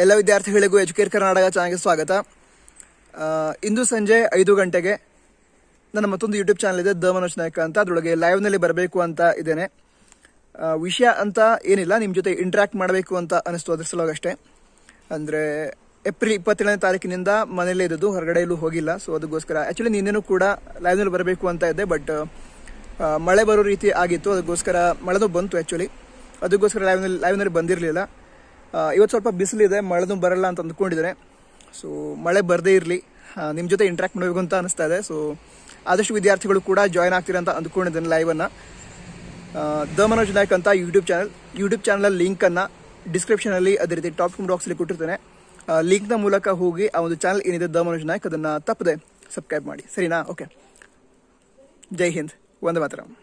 ಎಲ್ಲ ವಿದ್ಯಾರ್ಥಿಗಳಿಗೂ ಎಜುಕೇಟ್ ಕರ್ನಾಟಕ ಚಾನಲ್ಗೆ ಸ್ವಾಗತ ಆ, ಇಂದು ಸಂಜೆ ಐದು ಗಂಟೆಗೆ ನನ್ನ ಮತ್ತೊಂದು ಯೂಟ್ಯೂಬ್ ಚಾನಲ್ ಇದೆ ದ ಮನೋಜ್ ನಾಯಕ ಅಂತ ಅದರೊಳಗೆ ಲೈವ್ನಲ್ಲಿ ಬರಬೇಕು ಅಂತ ಇದ್ದೇನೆ ಆ, ವಿಷಯ ಅಂತ ಏನಿಲ್ಲ ನಿಮ್ಮ ಜೊತೆ ಇಂಟ್ರಾಕ್ಟ್ ಮಾಡಬೇಕು ಅಂತ ಅನಿಸ್ತು ಅದ್ರ ಸಲುವಾಗಿ ಅಷ್ಟೇ ಅಂದರೆ ಏಪ್ರಿಲ್ ಇಪ್ಪತ್ತೇಳನೇ ತಾರೀಕಿನಿಂದ ಮನೇಲೇ ಇದ್ದದ್ದು ಹೊರಗಡೆ ಎಲ್ಲೂ ಹೋಗಿಲ್ಲ ಸೊ ಅದಕ್ಕೋಸ್ಕರ ಆ್ಯಕ್ಚುಲಿ ನಿನ್ನೆನೂ ಕೂಡ ಲೈವ್ನಲ್ಲಿ ಬರಬೇಕು ಅಂತ ಇದ್ದೆ ಬಟ್ ಮಳೆ ಬರೋ ರೀತಿ ಆಗಿತ್ತು ಅದಕ್ಕೋಸ್ಕರ ಮಳೆನೂ ಬಂತು ಆ್ಯಕ್ಚುಲಿ ಅದಕ್ಕೋಸ್ಕರ ಲೈವ್ನಲ್ಲಿ ಲೈವ್ನಲ್ಲಿ ಬಂದಿರಲಿಲ್ಲ ಇವತ್ತು ಸ್ವಲ್ಪ ಬಿಸಿಲಿದೆ ಮಳೆನೂ ಬರಲ್ಲ ಅಂತ ಅಂದ್ಕೊಂಡಿದ್ದೇನೆ ಸೊ ಮಳೆ ಬರದೇ ಇರಲಿ ನಿಮ್ಮ ಜೊತೆ ಇಂಟ್ರಾಕ್ಟ್ ಮಾಡಬೇಕು ಅಂತ ಅನಿಸ್ತಾ ಇದೆ ಸೊ ಆದಷ್ಟು ವಿದ್ಯಾರ್ಥಿಗಳು ಕೂಡ ಜಾಯ್ನ್ ಆಗ್ತೀರಾ ಅಂತ ಅಂದ್ಕೊಂಡಿದ್ದೇನೆ ಲೈವನ್ನು ದ ಮನೋಜ್ ನಾಯಕ್ ಅಂತ ಯೂಟ್ಯೂಬ್ ಚಾನಲ್ ಯೂಟ್ಯೂಬ್ ಚಾನಲ್ ಲಿಂಕನ್ನು ಡಿಸ್ಕ್ರಿಪ್ಷನಲ್ಲಿ ಅದೇ ರೀತಿ ಟಾಪ್ ಕಾಮೆಂಟ್ ಬಾಕ್ಸಲ್ಲಿ ಕೊಟ್ಟಿರ್ತೇನೆ ಲಿಂಕ್ನ ಮೂಲಕ ಹೋಗಿ ಆ ಒಂದು ಚಾನಲ್ ಏನಿದೆ ದ ಮನೋಜ್ ನಾಯಕ್ ಅದನ್ನು ತಪ್ಪದೆ ಸಬ್ಸ್ಕ್ರೈಬ್ ಮಾಡಿ ಸರಿನಾ ಓಕೆ ಜೈ ಹಿಂದ್ ವಂದೇ ಮಾತರಂ